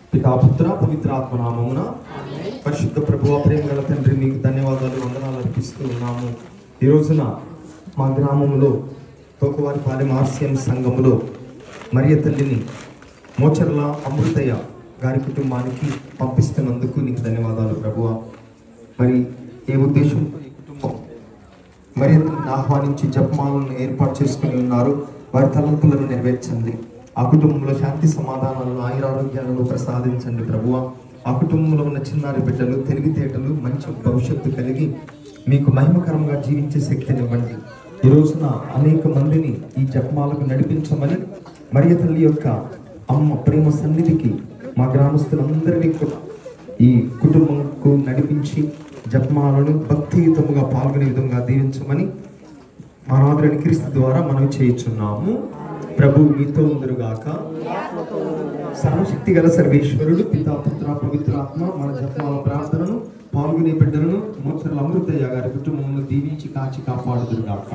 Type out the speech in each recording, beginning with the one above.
పితా పుత్ర పవిత్ర ఆత్మ నామమున పరిశుద్ధ ప్రభు ప్రేమ గల తండ్రి మీకు ధన్యవాదాలు వందనాలు అర్పిస్తూ ఉన్నాము ఈ రోజున మా గ్రామంలో తోకవారి పాలెం ఆర్సిఎం సంఘములో మరియ తల్లిని మోచర్ల అమృతయ్య గారి కుటుంబానికి పంపిస్తున్నందుకు నీకు ధన్యవాదాలు ప్రభువ మరి ఏ ఉద్దేశంతో ఈ కుటుంబం మరి ఆహ్వానించి జపమాలను ఏర్పాటు చేసుకుని ఉన్నారు వారి తలంపులను నెరవేర్చండి ఆ కుటుంబంలో శాంతి సమాధానాలను ఆయురారోగ్యాలను ప్రసాదించండి ప్రభువ ఆ కుటుంబంలో ఉన్న చిన్నారి బిడ్డలు తెలివితేటలు మంచి భవిష్యత్తు కలిగి మీకు మహిమకరంగా జీవించే శక్తినివ్వండి ఈ రోజున అనేక మందిని ఈ జపమాలకు నడిపించమని మరియ తల్లి యొక్క అమ్మ ప్రేమ సన్నిధికి మా గ్రామస్తులందరినీ కూడా ఈ కుటుంబంకు నడిపించి జపమాలను భక్తియుతముగా పాల్గొనే విధంగా దీవించమని మా నాదులని క్రీస్తు ద్వారా మనం చేయుచున్నాము ప్రభు మీతో ఉందరుగాక సర్వశక్తి గల సర్వేశ్వరుడు పితా పుత్ర పవిత్రాత్మ మన జపమాల ప్రార్థనను పాల్గొనే బిడ్డలను మోచర్ల అమృతయ్య గారి కుటుంబమును దీవించి కాచి కాపాడుదురుగాక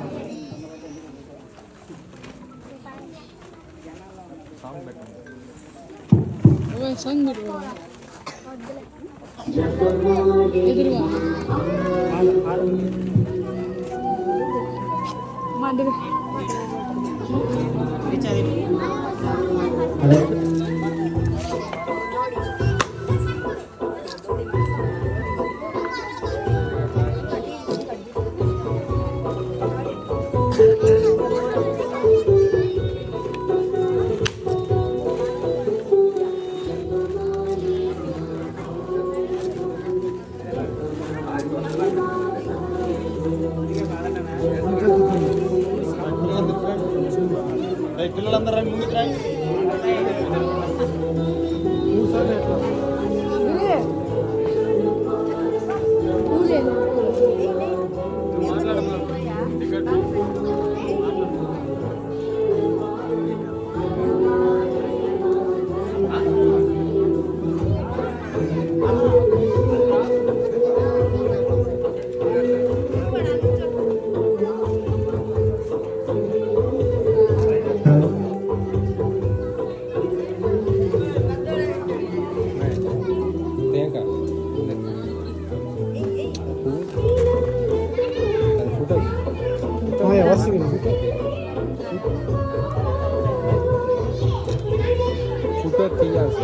సాంగ్ పెట్టుకో ఎదురుగా మాదిరి పిల్లలందరూ రండి ముందుకు రండి ఫోటో తీయాల్సి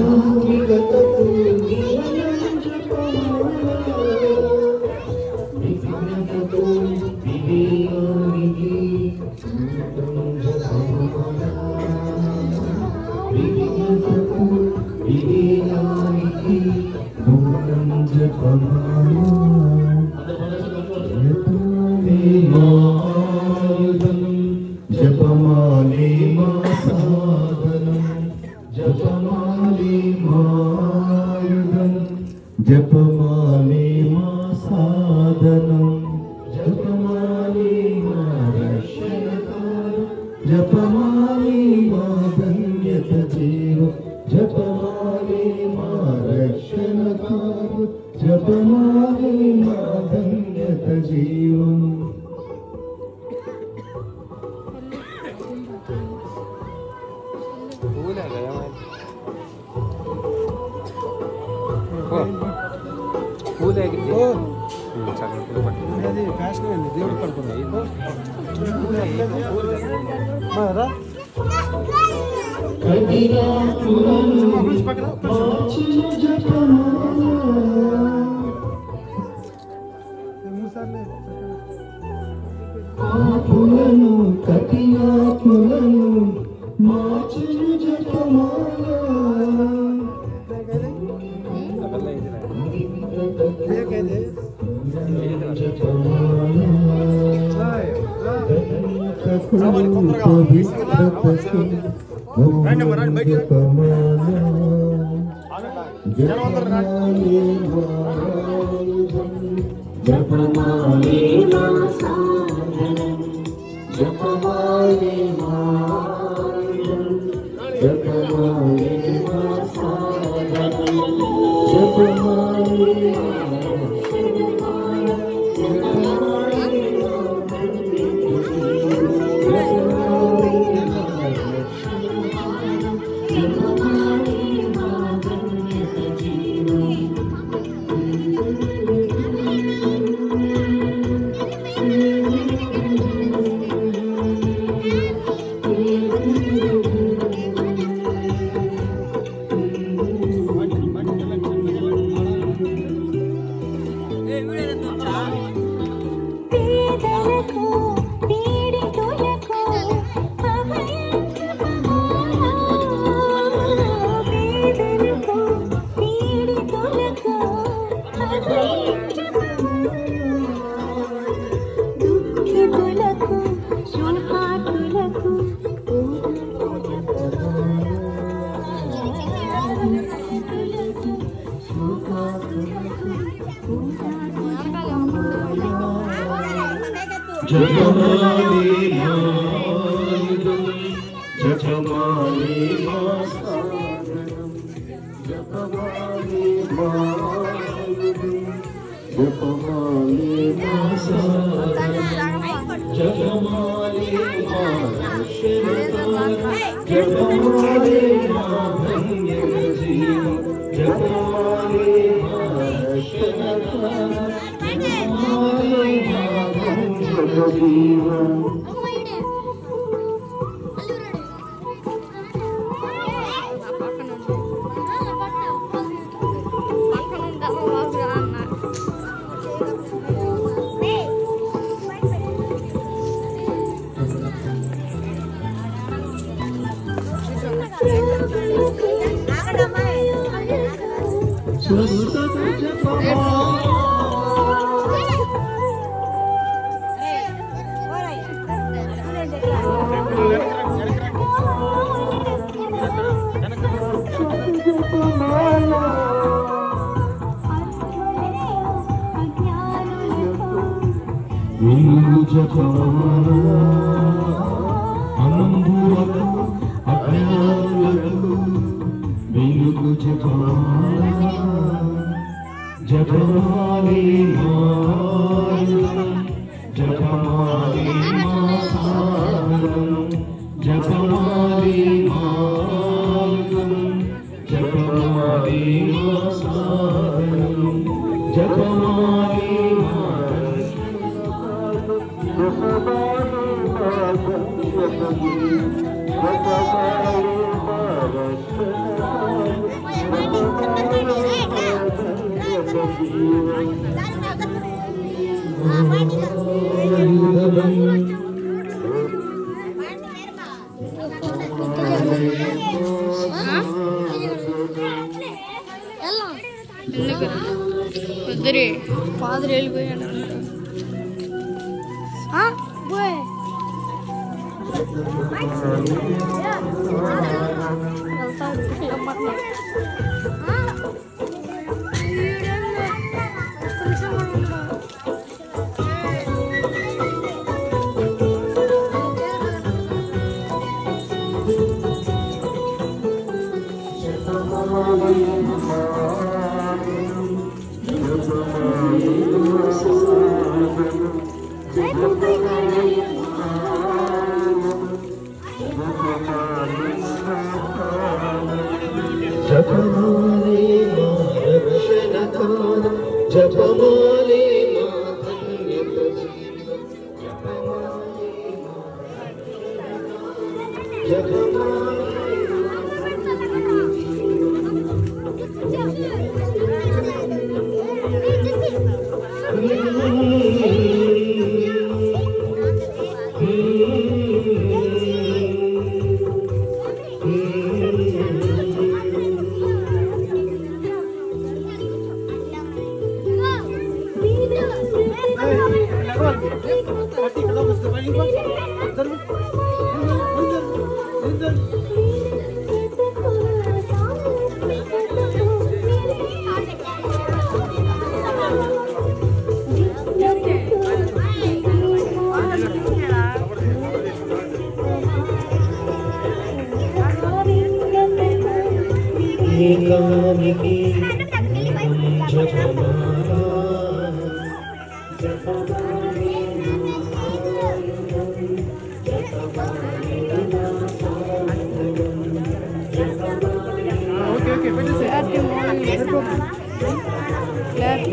జపమాలి మా సాధనం జపమాలి మాయుధం జపమాలి మా సాధనం జపమాలి మా రక్షణకాలం జపమాలి మా ధన్యత జీవం జపమాలి మా రక్షణకాలం జపమాలి మా ధన్యత జీవం పూలే కదా పూలే సగం పూలు పట్టు అది ఫ్యాషన్ అండి దేవుడు పడుకున్నాయి ఆకులను కఠినాత్ములను మార్చును జపమాల అక్కడ ఇది రండి రండి బయట జపమాలి మా సాధనం జపమాలి మా జపమాలి మా సాధనం జపమాలి జపమాలి పేదలకు పీడితులకు పేదలకు పీడితులకు దుఃఖితులకు శోకాతులకు జపమాలి మాయుధం జపమాలి మా సాధనం జపమాలి మాయుధం జపమాలి మా సాధనం జపమాలి మా రక్షణకాలం జపమాలి మా ధన్య జీవం జపమాలి మా రక్షణకాలం జపమాలి మా ధన్య జీవం స్వస్థత జపమాలి వెలుగు జపమాల అనంబులకు అజ్ఞానులకు వెలుగు జపమాల జపమాలి మాయుధం జపమాలి మా సాధనం జపమాలి మాయుధం జపమాలి మా సాధనం జపమాలి మా వద్దురే ఫాదర్ వెళ్ళిపోయాడు ఆ, పోయ్. వెళ్తాడు, రమ్మన్నాడు. ఆ, ఈడేందో, ఒక్క నిమిషం కూడా ఉండడు. జపమాలి మా రక్షణకాలం జపమాలి మా ధన్యత జీవం జపమాలి మా రక్షణకాలం, జపమాలి ఏకానికి జపమాల జపమాలి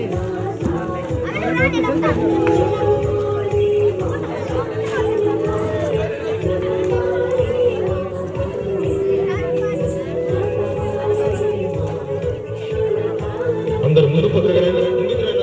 అందరూ ముందు పక్కకు రండి. ముందుకు రండి.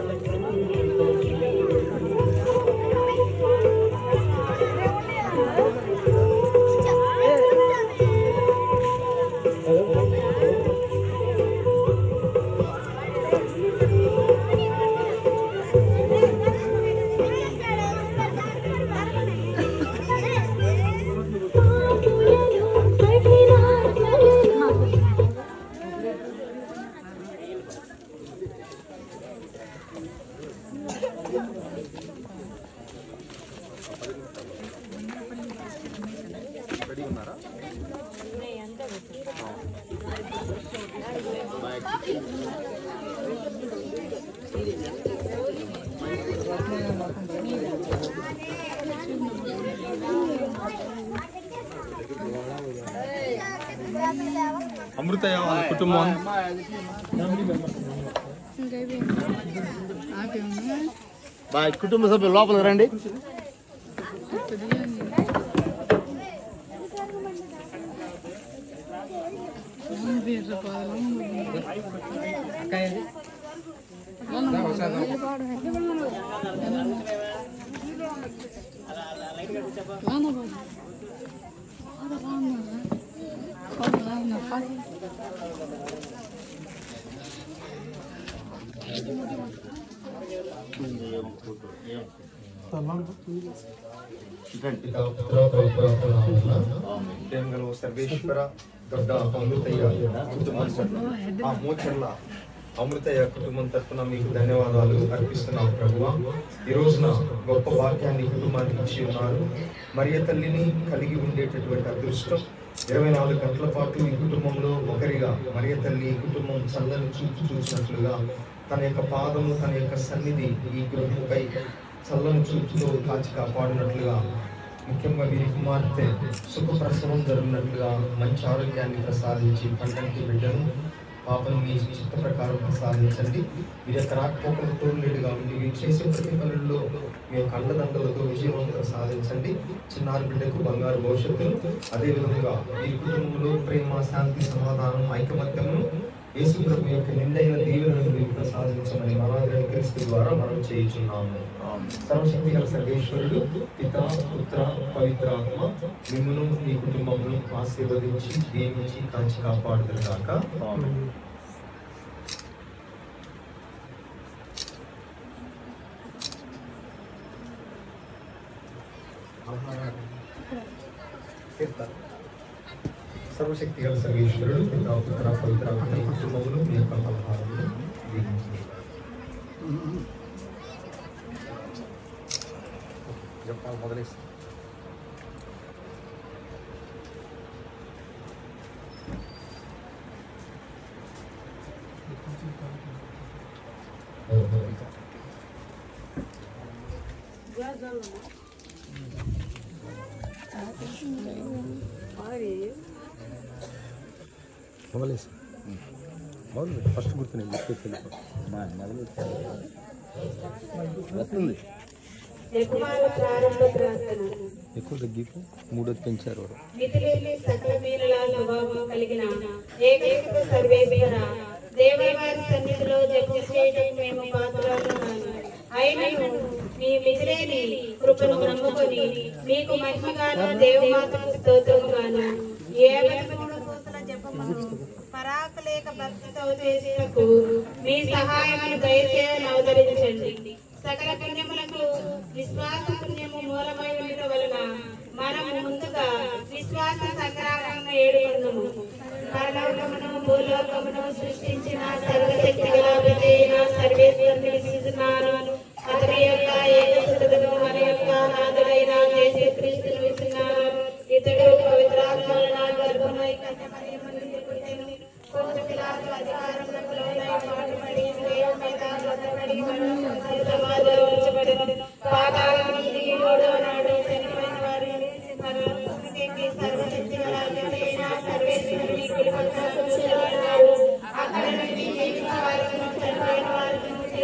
అమృతయ్య వాళ్ళ కుటుంబం బాయ్ కుటుంబ సభ్యులు లోపలికి రండి పితా పుత్ర పవిత్రాత్మ నామమున ప్రేమగల సర్వేశ్వర దొడ్డ అమృతయ్య కుటుంబం తరపున ఆ మోచర్ల అమృతయ్య కుటుంబం తరపున మీకు ధన్యవాదాలు అర్పిస్తున్నాం ప్రభువ ఈ రోజున గొప్ప భాగ్యాన్ని కుటుంబానికి ఇచ్చి ఉన్నారు మరియ తల్లిని కలిగి ఉండేటటువంటి అదృష్టం ఇరవై నాలుగు గంటల పాటు ఈ కుటుంబంలో ఒకరిగా మరియ తల్లి ఈ కుటుంబం చల్లని చూపు చూసినట్లుగా తన యొక్క పాదము తన యొక్క సన్నిధి ఈ గృహముపై చల్లని చూపుతో కాచి కాపాడినట్లుగా ముఖ్యంగా వీరి కుమార్తె సుఖప్రసవం జరిగినట్లుగా మంచి ఆరోగ్యాన్ని ప్రసాదించి పంటంటి బిడ్డను పాపను మీ చిత్త ప్రకారం ప్రసాదించండి వీరి యొక్క రాకపోకలతో లేడుగా ఉండి వీరు చేసే ప్రతి పనుల్లో మీ యొక్క అండదండలతో విజయవంతం సాధించండి చిన్నారి బిడ్డకు బంగారు భవిష్యత్తును అదేవిధంగా వీరి కుటుంబంలో ప్రేమ శాంతి సమాధానం ఐకమత్యమును యేసు ప్రభు యొక్క నిండైన దీవెనలను మీకు ప్రసాదించమని మనాగ్రహ క్రీస్తు ద్వారా మనం చేయుచున్నాము సర్వశక్తి గల సర్వేశ్వరుడు పిత పుత్ర పవిత్రాత్మ మిమ్మను మీ కుటుంబమును ఆశీర్వదించి దీవించి కాచి కాపాడుతుగాక సర్వశక్తి గల సర్వేశ్వరుడు పిత పుత్ర పవిత్రాత్మ మీ కుటుంబమును మీ యొక్క ఆహారమును దీవించి చెప్పాలి మొదలేసి మొదలేసి మొదలు ఫస్ట్ గుర్తున్నాయి చెప్పేసి మొదలు వస్తుంది ఎక్కువ ప్రారంభ ప్రార్థన ఎక్కువ తగ్గిపు మూడోది పెంచారు వారు మితిలేని సకల మీనల స్వభావం కలిగిన ఏకైక సర్వేశ్వర దేవవారి సన్నిధిలో జపం చేయడం మేము పాత్రలున్నాను అయినను మీ మితిలేని కృపను నమ్ముకొని మీకు మహిమగాను దేవమాతకు స్తోత్రముగాను ఏమై మూడు పూసల జపమును పరాకులేక భక్తితో చేసినకు మీ సహాయమును దయచేయని అవతరించండి సకల పుణ్యములకు విశ్వాస పుణ్యము మూలమై ఉండటం వలన మనము ముందుగా విశ్వాస సంగ్రామం ఏడుకుందాము పరలోకమును భూలోకమును సృష్టించిన సర్వశక్తి గల విజయన సర్వేశ్వరుని విశ్వసిస్తున్నాను అతని యొక్క ఏకసుతుడును మన యొక్క నాథుడైన యేసు క్రీస్తును విశ్వసిస్తున్నాను ఇతడు పవిత్రాత్మల గర్భమై కన్యమరియమందు పుట్టెను కొంచెం పిలాతు అధికారములకు లోనై పాటుపడి స్వయం మీద భద్రపడి సమాధిలో ఉంచబడెను పాతాళమును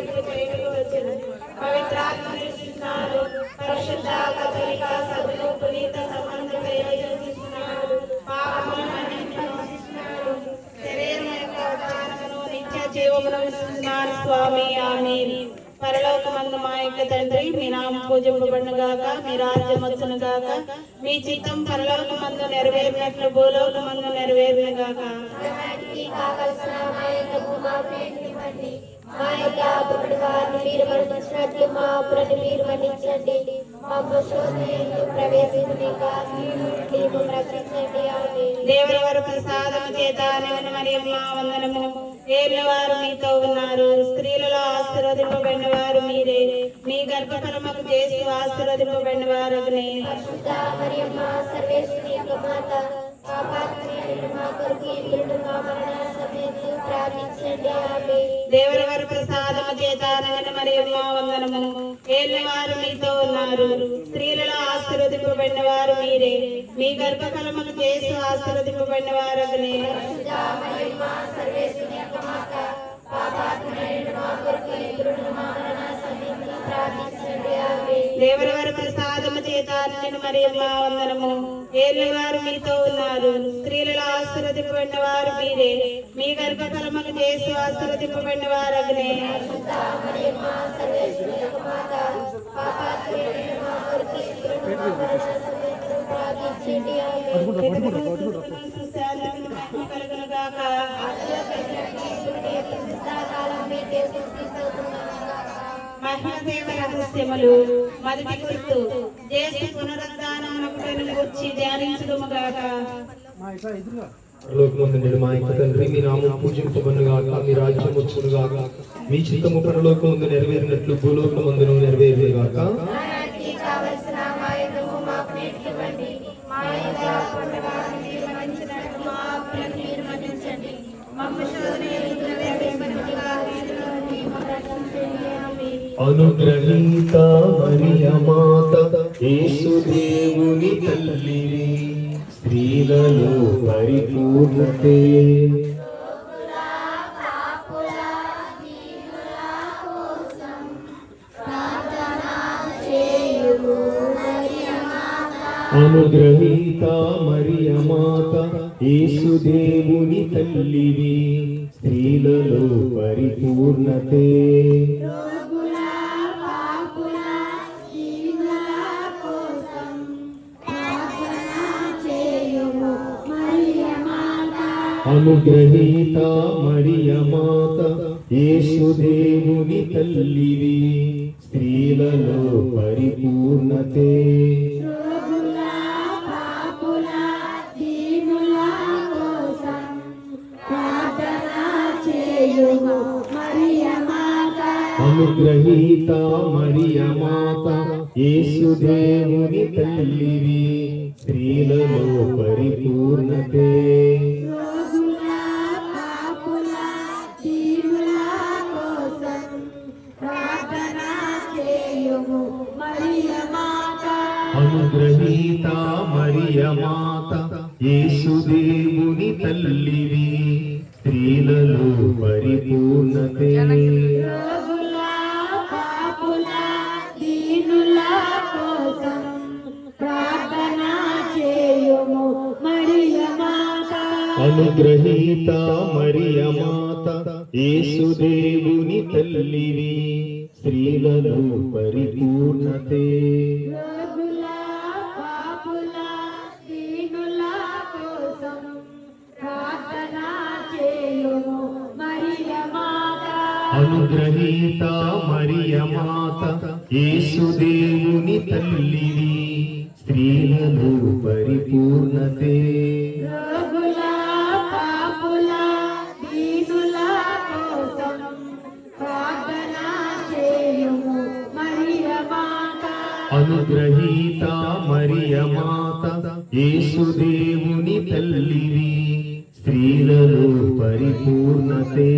మీకు చేయుటకు వచ్చెను. పవిత్రాత్మ నివసిస్తున్నారు. పరిశుద్ధ కదలిక సభలో పునీత సంబంధ ప్రయోజనిస్తున్నాడు పాపములను మన్నించుతున్నాడు. శరీరం యొక్క అవతారమును నిత్య జీవమును ఇస్తున్నారు స్వామి ఆమేన్ పరలోకమందు మా యొక్క తండ్రి మీ నామం పూజింపబడును గాక మీ రాజ్యం వచ్చును గాక మీ చిత్తం పరలోకమందు నెరవేరినట్లు భూలోకమందు నెరవేరును గాక కావలసిన మా యొక్క భూమాపేటివ్వండి మా యొక్క అప్పుడు వారిని మీరు మరణించినట్లు మా అప్పులను మీరు మన్నించండి మా శోధనలో ప్రవేశించక నీకు రక్షించండి ఆమేన్. దేవుని వారి ప్రసాదము చేత నిన్న మరియమ్మ వందనము ఏళ్ళ వారు మీతో ఉన్నారు స్త్రీలలో ఆశీర్వదింపబడిన వారు మీరే మీ గర్భఫలముకు చేసి ఆశీర్వదింపబడిన వారు పరిశుద్ధ మరియమ్మ సర్వేశ్వరి యొక్క మాత పాపాత్మీయులైన మా కొరకు ఇప్పుడు మా మరణ సమయంలో ప్రార్థించండి ఆమేన్. దేవుని వారి ప్రసాదము చేత నిన్న మరియమ్మ వందనము ఏళ్ళ వారు మీతో ఉన్నారు స్త్రీలలో ఆశీర్వదింపబడిన వారు మీరే మీ గర్భఫలముకు చేసి ఆశీర్వదింపబడిన వారు పరిశుద్ధ మరియమ్మ సర్వేశ్వరి యొక్క మాత పాపాత్మీయులైన మా కొరకు ఇప్పుడు మా మరణ సమయంలో ప్రార్థించండి ఆమేన్. దేవుని వారి ప్రసాదము చేత నిన్న మరియమ్మ వందనము ఏళ్ళ వారు మీతో ఉన్నారు స్త్రీలలో ఆశీర్వదింపబడిన వారు మీరే మీ గర్భఫలముకు చేసి ఆశీర్వదింపబడిన వారు పరిశుద్ధ మరియమ్మ సర్వేశ్వరి యొక్క మాత పాపాత్మీయులైన మా కొరకు ఇప్పుడు మా మరణ సమయంలో ప్రార్థించండి ఆమేన్. సదాకాలం మీకే స్తుతిస్తున్నాము. మహిమదేవ రహస్యములు మొదటి గుర్తు దేశ పునరుద్ధానమునకుటను గుర్చి ధ్యానించుదుము గాక పరలోకమందు నేడు మా యొక్క తండ్రి మీ నామం పూజింపబడును గాక మీ రాజ్యం వచ్చును గాక మీ చిత్తము పరలోకమందు నెరవేరినట్లు భూలోకమందును నెరవేరును గాక నానాటికి కావలసిన మా యుద్ధము మాకు నేర్పివ్వండి మా యొక్క అప్పులను మీరు మన్నించినట్లు మా అప్పులను మీరు మన్నించండి మమ్మ శోధన ఎదురు ప్రవేశపెట్టుగా వీరిలో నుండి మమ్మల్ని రక్షించండి ఆమేన్. అనుగ్రహీత మరియమాత యేసు దేవుని తల్లివి స్త్రీలలో పరిపూర్ణతే అనుగ్రహీత మరియమాత యేసు దేవుని తల్లివి స్త్రీలలో పరిపూర్ణతే అనుగ్రహీత మరియమాత యేసు దేవుని తల్లివి స్త్రీలలో పరిపూర్ణతే అనుగ్రహీత మరియమాత యేసు దేవుని తల్లివి స్త్రీలలో పరిపూర్ణతే అనుగ్రహీత మరియమాత యేసు దేవుని తల్లివి స్త్రీలలో పరిపూర్ణతే అనుగ్రహీత మరియమాత యేసు దేవుని తల్లివి స్త్రీలలో పరిపూర్ణతే అనుగ్రహీత మరియమాత యేసు దేవుని తల్లివి స్త్రీలలో పరిపూర్ణతే అనుగ్రహీత మరియమాత యేసు దేవుని తల్లివి స్త్రీలలో పరిపూర్ణతే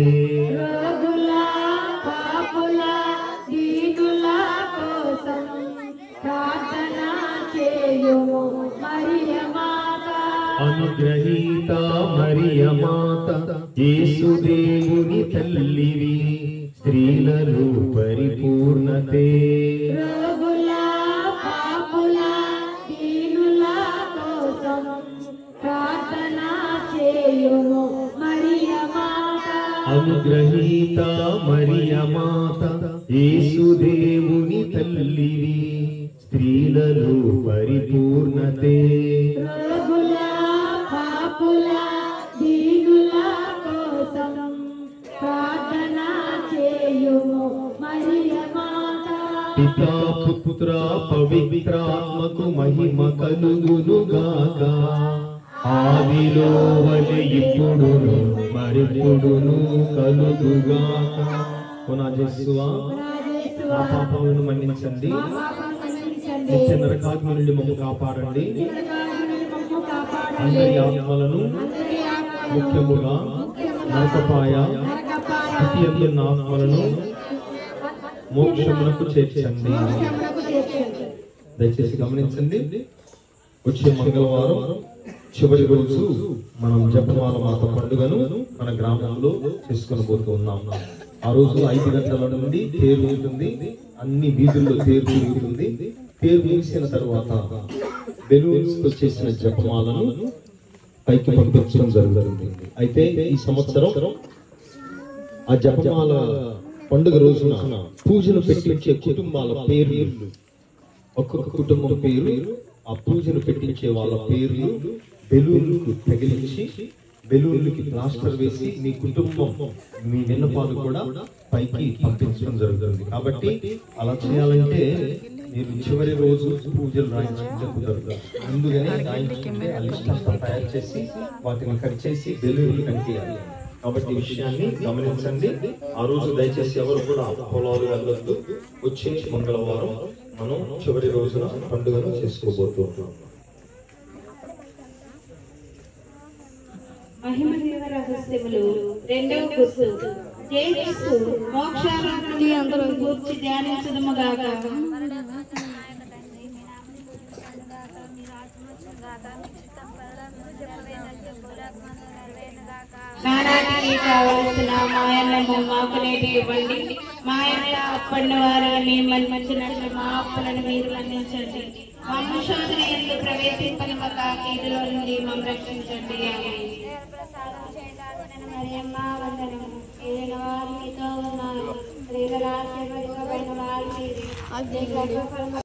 అనుగ్రహీత మరియమాత యేసు దేవుని తల్లివి స్త్రీలలో పరిపూర్ణతే రోగుల పాపుల దీనుల కోసం ప్రార్థన చేయుము మరియ మాత అనుగ్రహీత మరియ మాత యేసుదేవుని తల్లివి స్త్రీలలో పరిపూర్ణతే రోగుల పాపుల దీనుల కోసం ప్రార్థన చేయుము మరియ మాత పితా పుత్ర పవిత్రాత్మకు మహిమ కలుగునుగాక ఆదిలో వలె ఇప్పుడును మరిప్పుడును కలుగుగాక పునాజస్సువా మా పాపములను మన్నించండి నిత్య నరకాగ్ని నుండి మమ్మ కాపాడండి అందరి ఆత్మలను ముఖ్యముగా నరకపాయ స్థితి అందున్న ఆత్మలను మోక్షమునకు చేర్చండి దయచేసి గమనించండి వచ్చే మంగళవారం చివరి రోజు మనం జపమాల మాత పండుగను మన గ్రామంలో చేసుకొని పోతూ ఉన్నాం ఆ రోజు ఐదు గంటల నుండి తేరు ఉంటుంది అన్ని వీధుల్లో తేరు తిరుగుతుంది తేరు ముగిసిన తర్వాత బెలూన్స్ తో చేసిన జపమాలను పైకి పంపించడం జరుగుతుంది అయితే ఈ సంవత్సరం ఆ జపమాల పండుగ రోజున పూజలు పెట్టించే కుటుంబాల పేర్లు ఒక్కొక్క కుటుంబం పేరు ఆ పూజలు పెట్టించే వాళ్ళ పేర్లు బెలూన్లకు తగిలించి బెలూన్లకి ప్లాస్టర్ వేసి మీ కుటుంబం మీ విన్నపాలు కూడా పైకి పంపించడం జరుగుతుంది కాబట్టి అలా చేయాలంటే మీరు చివరి రోజు పూజలు రాయించుకుంటే కుదరదు ముందుగానే రాయించుకుంటే ఆ లిస్ట్ అంతా తయారు చేసి వాటిని కట్ చేసి బెలూన్లు కనిపించాలి కాబట్టి ఈ విషయాన్ని గమనించండి ఆ రోజు దయచేసి ఎవరు కూడా పొలాలు వెళ్ళొద్దు వచ్చే మంగళవారం మనం చివరి రోజున పండుగను చేసుకోబోతున్నాం మహిమదేవ రహస్యములు రెండవ గుర్తు జేసు మోక్షాలను గూర్చి ధ్యానించదముగాక నానాటికి కావలసిన మాయన్నము మాకు నేటి ఇవ్వండి మాయన్న అప్పటి వారిని మన్నించినట్లు మా అప్పులను మీరు మన్నించండి మా శోధన ఎందుకు ప్రవేశింపని మా కీడులో నుండి మమ్మల్ని రక్షించండి ఆమేన్. మరియమ్మ వందనము ఏదైనా వారు మీతో ఉన్నారు స్త్రీల ఆశీర్వదింపబడిన వారు మీరే. అది గర్భఫలము